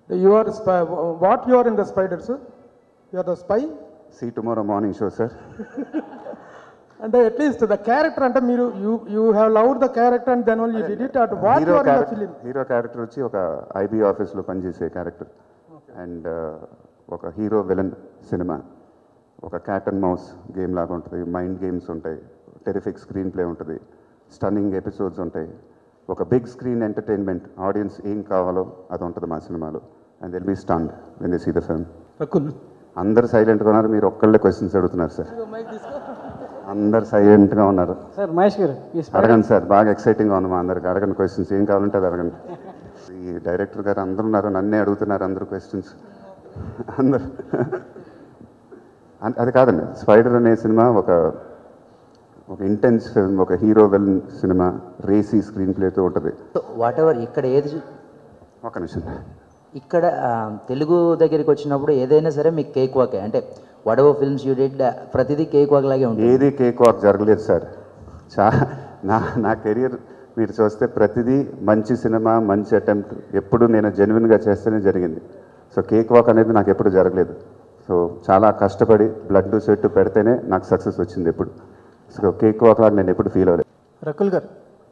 You are spy. What you are in the spiders? You are the spy. See tomorrow morning show sir అంటే at least the character అంటే మీరు you you have love the character and then only you did it at what hero you are in the character film hero character వచ్చి ఒక IB ఆఫీస్లో పనిచేసే character and ఒక hero villain సినిమా ఒక cat and mouse game లాగా ఉంటుంది mind games ఉంటాయి టెరిఫిక్ స్క్రీన్ ప్లే ఉంటుంది స్టన్నింగ్ ఎపిసోడ్స్ ఉంటాయి ఒక బిగ్ స్క్రీన్ ఎంటర్టైన్మెంట్ ఆడియన్స్ ఏం కావాలో అది ఉంటుంది మా సినిమాలో and they'll be stunned when they see the film Rakul అందరు సైలెంట్గా ఉన్నారు మీరు ఒక్కళ్ళే క్వశ్చన్స్ అడుగుతున్నారు సార్ అందరు సైలెంట్గా ఉన్నారు సార్ మహేష్ గారు ఈ అడగండి సార్ బాగా ఎక్సైటింగ్గా ఉంది మా అందరికి అడగండి క్వశ్చన్స్ ఏం కావాలంటే అది అడగండి ఈ డైరెక్టర్ గారు అందరూ ఉన్నారు నన్నే అడుగుతున్నారు అందరు క్వశ్చన్స్ అందరు అన్- అది కాదండి స్పైడర్ అనే సినిమా ఒక ఒక ఇంటెన్స్ ఫిల్మ్ ఒక హీరో వెల్ సినిమా రేసీ స్క్రీన్ ప్లేతో ఉంటుంది వాట్ ఎవర్ ఇక్కడ ఏది చూ- ఒక నిమిషం ఇక్కడ ఆ, తెలుగు దగ్గరికి వచ్చినప్పుడు ఏదైనా సరే మీకు కేక్ వాకే అంటే whatever films you did ప్రతిదీ కేక్ వాక్ లాగే ఉంటుంది ఏది కేక్ వాక్ జరగలేదు సార్ చా నా నా కెరియర్ మీరు చూస్తే ప్రతిదీ మంచి సినిమా మంచి అటెంప్ట్ ఎప్పుడు నేను జెన్యున్గా చేస్తేనే జరిగింది సో కేక్ వాక్ అనేది నాకు ఎప్పుడు జరగలేదు సో చాలా కష్టపడి బ్లడ్ సెట్ పెడితేనే నాకు సక్సెస్ వచ్చింది ఎప్పుడు సో కేక్ వాక్ లాగా నేను ఎప్పుడు ఫీల్ అవ్వలేదు రకుల్ గారు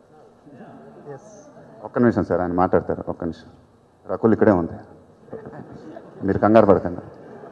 ఒక్క నిమిషం సార్ ఆయన మాట్లాడతారు ఒక్క నిమిషం రకుల్ ఇక్కడే ఉంది మీరు కంగారు పడకండి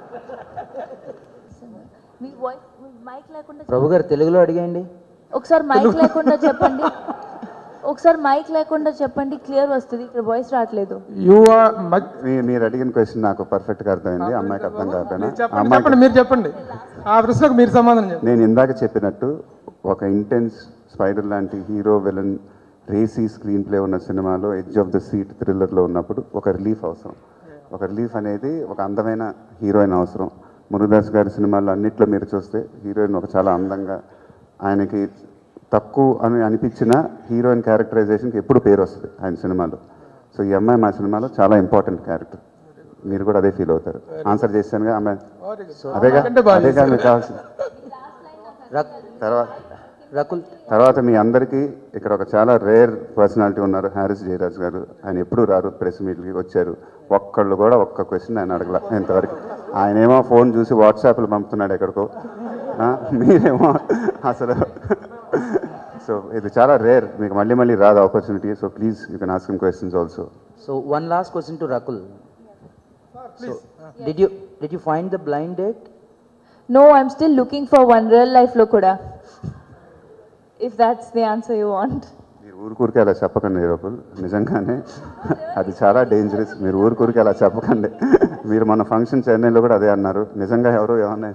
మీ వాయిస్ మైక్ లేకుండా ప్రభు గారు తెలుగులో అడిగేయండి ఒకసారి మైక్ లేకుండా చెప్పండి ఒకసారి మైక్ లేకుండా చెప్పండి క్లియర్ వస్తుంది ఇక్కడ వాయిస్ రావట్లేదు యు ఆర్ మీ- మీరు అడిగిన క్వశ్చన్ నాకు పర్ఫెక్ట్గా అర్థమైంది అమ్మాయికి అర్థం కాకపోయినా చెప్పండి అమ్మాయికి చెప్పండి మీరు చెప్పండి ఆ ప్రశ్నకు మీరు సమాధానం చెప్పండి నేను ఇందాక చెప్పినట్టు ఒక ఇంటెన్స్ స్పైడర్ లాంటి hero villain racy screenplay ఉన్న సినిమాలో ఎడ్జ్ ఆఫ్ ద సీట్ థ్రిల్లర్లో ఉన్నప్పుడు ఒక రిలీఫ్ అవసరం ఒక రిలీఫ్ అనేది ఒక అందమైన హీరోయిన్ అవసరం మురుదాస్ గారి సినిమాల్లో అన్నిట్లో మీరు చూస్తే హీరోయిన్ ఒక చాలా అందంగా ఆయనకి తక్కువ అని అనిపించిన హీరోయిన్ క్యారెక్టరైజేషన్కి ఎప్పుడు పేరు వస్తుంది ఆయన సినిమాలో సో ఈ అమ్మాయి మా సినిమాలో చాలా ఇంపార్టెంట్ క్యారెక్టర్ మీరు కూడా అదే ఫీల్ అవుతారు ఆన్సర్ చేశానుగా అమ్మాయి అదేగా అదేగా మీకు కావాల్సింది రక్ తర్వాత రకుల్ తర్వాత మీ అందరికీ ఇక్కడ ఒక చాలా రేర్ పర్సనాలిటీ ఉన్నారు హ్యారిస్ జయరాజ్ గారు ఆయన ఎప్పుడు రారు ప్రెస్ మీట్కి వచ్చారు ఒక్కళ్ళు కూడా ఒక్క క్వశ్చన్ ఆయన అడగల ఇంతవరకు ఆయన ఏమో ఫోన్ చూసి వాట్సాప్లు పంపుతున్నాడు ఎక్కడికో ఆ, మీరేమో అసలు సో ఇది చాలా రేర్ మీకు మళ్ళీ మళ్ళీ రాదు opportunity so please you can ask questions also so one last question to Rakul so did you did you find the blind date no I'm still looking for one real లైఫ్లో కూడా if that's the answer you want మీరు ఊరికూరికి అలా చెప్పకండి రూపుల్ నిజంగానే అది చాలా dangerous మీరు ఊరికూరికి అలా చెప్పకండి మీరు మన ఫంక్షన్ చెన్నైలో కూడా అదే అన్నారు నిజంగా ఎవరు ఏమన్నా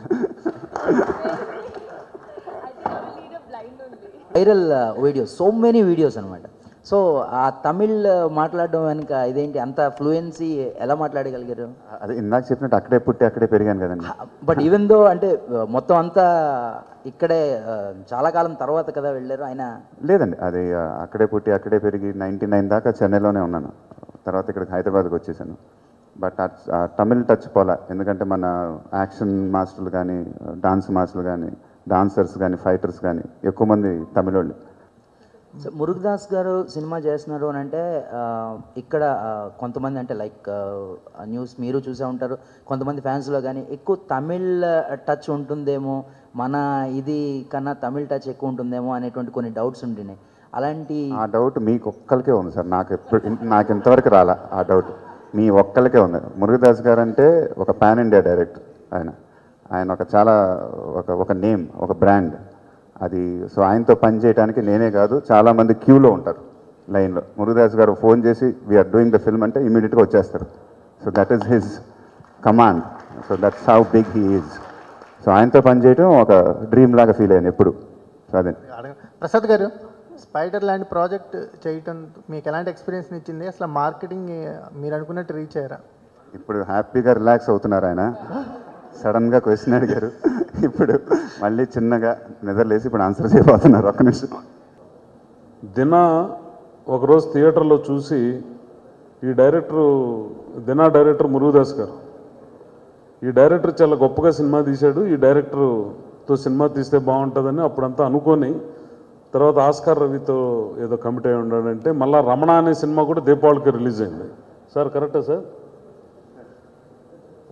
viral videos so many videos అనమాట సో ఆ తమిళ్ మాట్లాడడం వెనుక ఇదేంటి అంత ఫ్లూయెన్సీ ఎలా మాట్లాడగలిగారు అదే ఇందాక చెప్పినట్టు అక్కడే పుట్టి అక్కడే పెరిగాను కదండి బట్ ఈవెన్ దో అంటే మొత్తం అంతా ఇక్కడే ఆ, చాలా కాలం తర్వాత కదా వెళ్ళారు ఆయన లేదండి అది ఆ, అక్కడే పుట్టి అక్కడే పెరిగి నైంటీ నైన్ దాకా చెన్నైలోనే ఉన్నాను తర్వాత ఇక్కడికి హైదరాబాద్కి వచ్చేసాను బట్ ఆ తమిళ్ టచ్ పోలా ఎందుకంటే మన యాక్షన్ మాస్టర్లు కానీ డాన్స్ మాస్టర్లు కానీ డాన్సర్స్ కానీ ఫైటర్స్ కానీ ఎక్కువ మంది తమిళ వాళ్ళు సో మురుగదాస్ గారు సినిమా చేస్తున్నారు అని అంటే ఆ, ఇక్కడ ఆ, కొంతమంది అంటే లైక్ న్యూస్ మీరు చూసే ఉంటారు కొంతమంది ఫ్యాన్స్లో కానీ ఎక్కువ తమిళ్ టచ్ ఉంటుందేమో మన ఇది కన్నా తమిళ్ టచ్ ఎక్కువ ఉంటుందేమో అనేటువంటి కొన్ని డౌట్స్ ఉంటున్నాయి అలాంటి ఆ డౌట్ మీకు ఒక్కరికే ఉంది సార్ నాకు ఎప్పుడు నాకు ఇంతవరకు రాలా ఆ డౌట్ మీ ఒక్కరికే ఉంది మురుగదాస్ గారు అంటే ఒక పాన్ ఇండియా డైరెక్టర్ ఆయన ఆయన ఒక చాలా ఒక ఒక నేమ్ ఒక బ్రాండ్ అది సో ఆయనతో పని చేయడానికి నేనే కాదు చాలామంది క్యూలో ఉంటారు లైన్లో మురుగదాస్ గారు ఫోన్ చేసి వీఆర్ డూయింగ్ ద ఫిల్మ్ అంటే ఇమీడియట్గా వచ్చేస్తారు so that is his command so that's how big he is so ఆయనతో పని చేయడం ఒక డ్రీమ్ లాగా ఫీల్ అయ్యాను ఎప్పుడు సో అదే అడగ- ప్రసాద్ గారు స్పైడర్ లాంటి ప్రాజెక్ట్ చేయటం మీకు ఎలాంటి ఎక్స్పీరియన్స్ ఇచ్చింది అసలు మార్కెటింగ్ మీరు అనుకున్నట్టు రీచ్ అయ్యారా ఇప్పుడు హ్యాపీగా రిలాక్స్ అవుతున్నారు ఆయన సడన్గా క్వశ్చన్ అడిగారు ఇప్పుడు మళ్ళీ చిన్నగా నిద్రలేసి ఇప్పుడు ఆన్సర్ చేయబోతున్నారు ఒక్క నిమిషం దిన ఒకరోజు థియేటర్లో చూసి ఈ డైరెక్టర్ దినా డైరెక్టర్ మురుగదాస్ గారు ఈ డైరెక్టర్ చాలా గొప్పగా సినిమా తీశాడు ఈ డైరెక్టర్తో సినిమా తీస్తే బాగుంటుందని అప్పుడంతా అనుకొని తర్వాత ఆస్కార్ రవితో ఏదో కమిట్ అయి ఉన్నాడంటే మళ్ళా రమణ అనే సినిమా కూడా దీపావళికి రిలీజ్ అయింది సార్ కరెక్టా సార్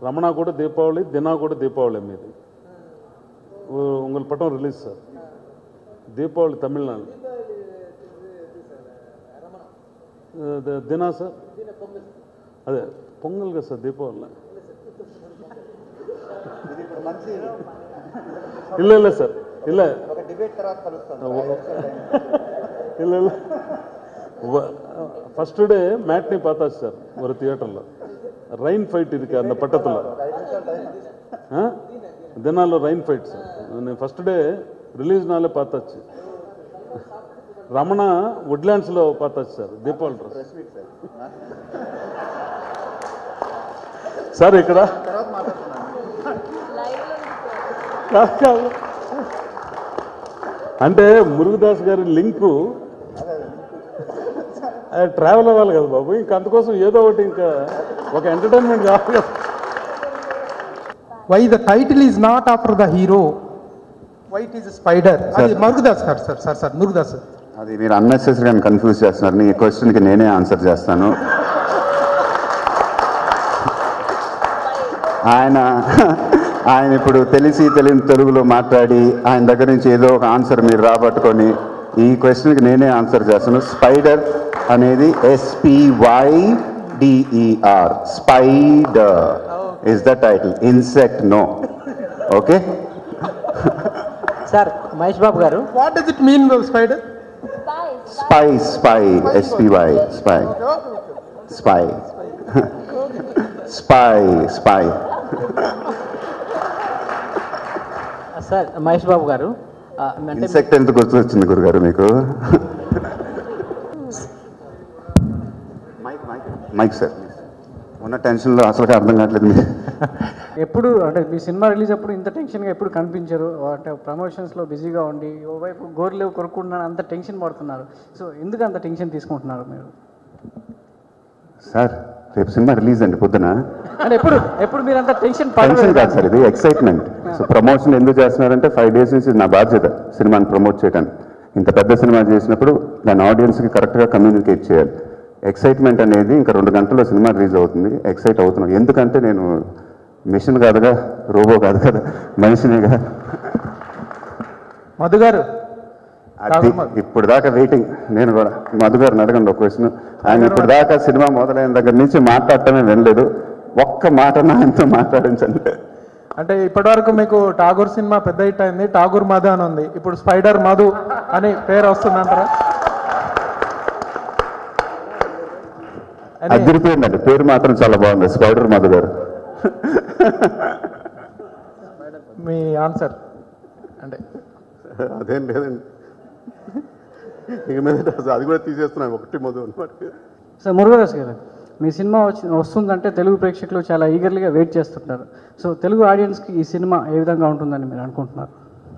ரமணா கூட தீபாவளி தினா கூட தீபாவளி மீது உ- உங்கள் படம் ரிலீஸ் சார் தீபாவளி தமிழ்நாடு இது தினா சார் అదే పొంగల్ కదా సార్ దీపావళి ಇಲ್ಲ ಇಲ್ಲ ಸರ್ ಇಲ್ಲ ಇಲ್ಲ ಇಲ್ಲ ஃபர்ஸ்ட் டே மேட்னி பார்த்தாச்சு சார் ஒரு தியேட்டரில் ரைன் ஃபைட் இருக்கு அந்த பட்டத்தில் ஆ தினால rain fight sir first day release నాలే பார்த்தாச்சு రమణ వుడ్లాండ్స్లో பார்த்தாச்சு సార్ దీపావళి డ్రెస్ సార్ ఇక్కడ కాదు, కాదు. అంటే మురుగదాస్ గారి లింకు ట్రావెల్ అవ్వాలి కదా బాబు ఇంకా అందుకోసం ఏదో ఒకటి ఇంకా ఒక ఎంటర్టైన్మెంట్ కావాలి కదా why the title is not after the hero why it is spider అది Murugadoss sir sir sir sir Murugadoss అది మీరు అన్నెసెసరీగా కన్ఫ్యూజ్ చేస్తున్నారు ఈ క్వశ్చన్కి నేనే ఆన్సర్ చేస్తాను ఆయన ఆయన ఇప్పుడు తెలిసి తెలియని తెలుగులో మాట్లాడి ఆయన దగ్గర నుంచి ఏదో ఒక ఆన్సర్ మీరు రాబట్టుకొని ఈ క్వశ్చన్కి నేనే ఆన్సర్ చేస్తాను స్పైడర్ అనేది SPY DER spider is the title insect no okay sir Mahesh Babu గారు what does it mean spider spy spy SPY spy spy spy spy sir Mahesh Babu గారు ఆ, అంటే ఇన్సెక్ట్ ఎంత గుర్తొచ్చింది గురుగారు మీకు మైక్ సార్ ఉన్న టెన్షన్లో అసలు అర్థం కావట్లేదు మీకు ఎప్పుడు అంటే మీ సినిమా రిలీజ్ అప్పుడు ఇంత టెన్షన్గా ఎప్పుడు కనిపించరు అంటే ప్రమోషన్స్లో బిజీగా ఉండి ఓవైపు గోర్లేవు కొరుకుంటున్నాను అంత టెన్షన్ పడుతున్నారు సో ఎందుకు అంత టెన్షన్ తీసుకుంటున్నారు మీరు సార్ రేపు సినిమా రిలీజ్ అండి పొద్దున అంటే ఎప్పుడు ఎప్పుడు మీరు అంత టెన్షన్ టెన్షన్ పడరు కాదు సార్ ఇది ఎక్సైట్మెంట్ సో ప్రమోషన్ ఎందుకు చేస్తున్నారంటే ఫైవ్ డేస్ నుంచి నా బాధ్యత సినిమాని ప్రమోట్ చేయడానికి ఇంత పెద్ద సినిమా చేసినప్పుడు దాని ఆడియన్స్కి కరెక్ట్గా కమ్యూనికేట్ చేయాలి ఎక్సైట్మెంట్ అనేది ఇంకా రెండు గంటల్లో సినిమా రిలీజ్ అవుతుంది ఎక్సైట్ అవుతున్నాను ఎందుకంటే నేను మిషన్ కాదుగా రోబో కాదు కదా మనిషినేగా మధు గారు అది ఇప్పుడు దాకా వెయిటింగ్ నేను కూడా మధు గారిని అడగండి ఒక క్వశ్చన్ ఆయన ఇప్పుడు దాకా సినిమా మొదలైన దగ్గర నుంచి మాట్లాడటమే వినలేదు ఒక్క మాట ఆయనతో మాట్లాడించండి అంటే ఇప్పటివరకు మీకు ఠాగూర్ సినిమా పెద్ద హిట్ అయింది ఠాగూర్ మధు అని ఉంది ఇప్పుడు స్పైడర్ మధు అని పేరు వస్తుందంటారా అని అదిరిపోయిందండి పేరు మాత్రం చాలా బాగుంది స్పైడర్ మధు గారు మీ ఆన్సర్ అంటే అదేం లేదండి ఇక మీద అది కూడా తీసేస్తున్నాను ఒకటి మొదలు అనమాట సార్ మురుగదాస్ గారు మీ సినిమా వచ్చి వస్తుందంటే తెలుగు ప్రేక్షకులు చాలా ఈగర్లీగా వెయిట్ చేస్తుంటారు సో తెలుగు ఆడియన్స్కి ఈ సినిమా ఏ విధంగా ఉంటుందని మీరు అనుకుంటున్నారు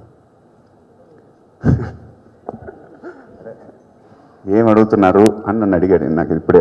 ఏం అడుగుతున్నారు అని నన్ను అడిగాడు నాకు ఇప్పుడే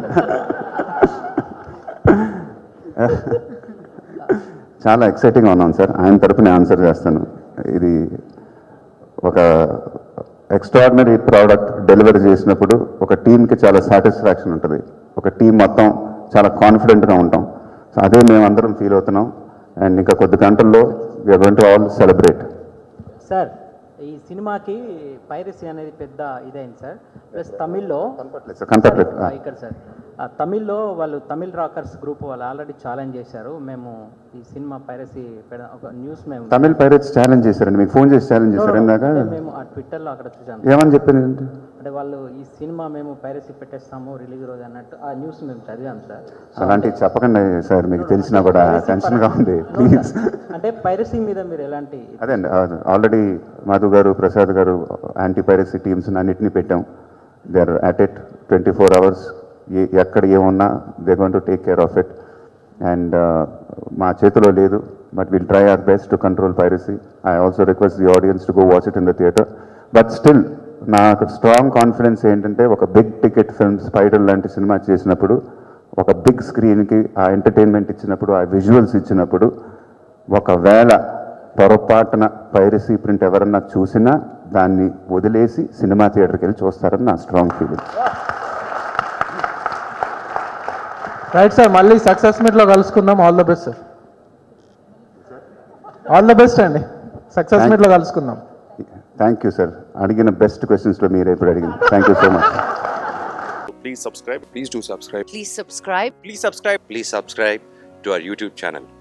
చాలా ఎక్సైటింగ్గా ఉన్నాను సార్ ఆయన తరపున ఆన్సర్ చేస్తాను ఇది ఒక ఎక్స్ట్రాడినరీ ప్రోడక్ట్ డెలివరీ చేసినప్పుడు ఒక టీంకి చాలా సాటిస్ఫాక్షన్ ఉంటుంది ఒక టీం మొత్తం చాలా కాన్ఫిడెంట్గా ఉంటాం సో అదే మేమందరం ఫీల్ అవుతున్నాం అండ్ ఇంకా కొద్ది గంటల్లో we're going to all celebrate sir ఈ సినిమాకి పైరసీ అనేది పెద్ద ఇదైంది సార్ ప్లస్ తమిళ్లో కనపట్లేదు సార్ కనపట్లేదు ఆ, ఇక్కడ సార్ ఆ, తమిళ్లో వాళ్ళు తమిళ్ రాకర్స్ గ్రూప్ వాళ్ళు ఆల్రెడీ ఛాలెంజ్ చేశారు మేము ఈ సినిమా పైరసీ పెడ ఒక న్యూస్ మేము తమిళ్ పైరట్స్ ఛాలెంజ్ చేశారండి మీకు ఫోన్ చేసి ఛాలెంజ్ చేశారు ఇందాక అంటే మేము ఆ ట్విట్టర్లో అక్కడ చూసాం ఏమని చెప్పాను అంటే వాళ్ళు ఈ సినిమా మేము పైరసీ పెట్టేస్తాము రిలీజ్ రోజు అన్నట్టు ఆ న్యూస్ మేము చదివాం సార్ అలాంటివి చెప్పకండి సార్ మీకు తెలిసినా కూడా టెన్షన్గా ఉంది ప్లీజ్ అంటే పైరసీ మీద మీరు ఎలాంటి అదే అండి ఆల్రెడీ మధు గారు ప్రసాద్ గారు యాంటీ పైరసీ టీమ్స్ అన్నిటినీ పెట్టాం they are at it twenty four hours ఎక్కడ ఏమున్నా they gone to take care of it and మా చేతిలో లేదు but will try our best to control piracy I also request the audience to go watch it in the theatre but still నాకు strong confidence ఏంటంటే ఒక big ticket film spider లాంటి cinema చేసినప్పుడు ఒక big స్క్రీన్కి ఆ ఎంటర్టైన్మెంట్ ఇచ్చినప్పుడు ఆ visuals ఇచ్చినప్పుడు ఒకవేళ పొరపాటున పైరసీ ప్రింట్ ఎవరన్నా చూసినా దాన్ని వదిలేసి సినిమా థియేటర్కి వెళ్ళి చూస్తారని నా స్ట్రాంగ్ ఫీలింగ్ రైట్ సార్ మళ్ళీ సక్సెస్ మీట్లో కలుసుకుందాం all the best sir all the best అండి సక్సెస్ మీట్లో కలుసుకుందాం థ్యాంక్ యూ సార్ అడిగిన బెస్ట్ క్వశ్చన్స్లో మీరే ఇప్పుడు అడిగింది thank you so much Please subscribe. Please do subscribe. Please subscribe. Please subscribe. Please subscribe to our YouTube channel.